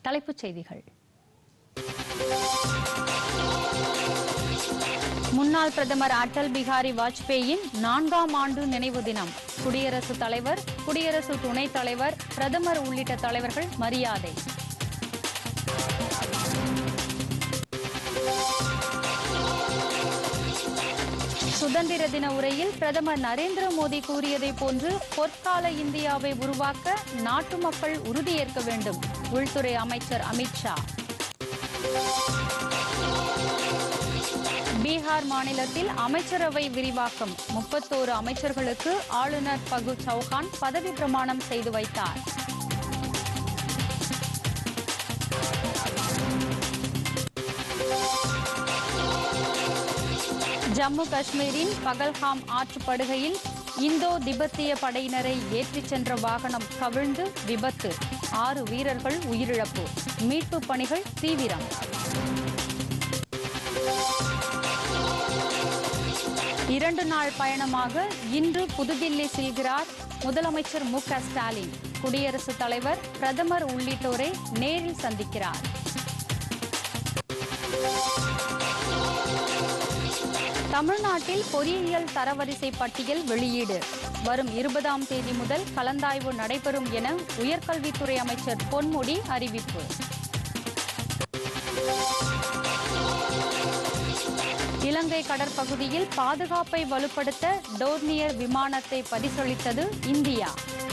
தலைப்புச் செய்திகள் முன்னாள் பிரதமர் அடல் பிகாரி வாஜ்பேயின் நான்காம் ஆண்டு நினைவு தினம் குடியரசுத் தலைவர் குடியரசு துணைத் தலைவர் பிரதமர் உள்ளிட்ட தலைவர்கள் மரியாதை சுதந்திர தின உரையில் பிரதமர் நரேந்திர மோடி கூறியதை போன்று பொற்கால இந்தியாவை உருவாக்க நாட்டு மக்கள் உறுதியேற்க வேண்டும் உள்துறை அமைச்சர் அமித்ஷா பீகார் மாநிலத்தில் அமைச்சரவை விரிவாக்கம் முப்பத்தோரு அமைச்சர்களுக்கு ஆளுநர் பகு சௌஹான் பதவி பிரமாணம் செய்து வைத்தார் ஜம்மு காஷ்மீரின் பகல்காம் ஆற்றுப்படுகையில் இந்தோ திபெத்திய படையினரை ஏற்றிச் சென்ற வாகனம் கவிழ்ந்து விபத்து ஆறு வீரர்கள் உயிரிழப்பு மீட்புப் பணிகள் தீவிரம் இரண்டு நாள் பயணமாக இன்று புதுதில்லி செல்கிறார் முதலமைச்சர் மு க ஸ்டாலின் குடியரசுத் தலைவர் பிரதமர் உள்ளிட்டோரை நேரில் சந்திக்கிறார் தமிழ்நாட்டில் பொறியியல் தரவரிசை பட்டியல் வெளியீடு வரும் இருபதாம் தேதி முதல் கலந்தாய்வு நடைபெறும் என உயர்கல்வித்துறை அமைச்சர் பொன்முடி அறிவிப்பு இலங்கை கடற்பகுதியில் பாதுகாப்பை வலுப்படுத்த டோர்னியர் விமானத்தை பரிசளித்தது இந்தியா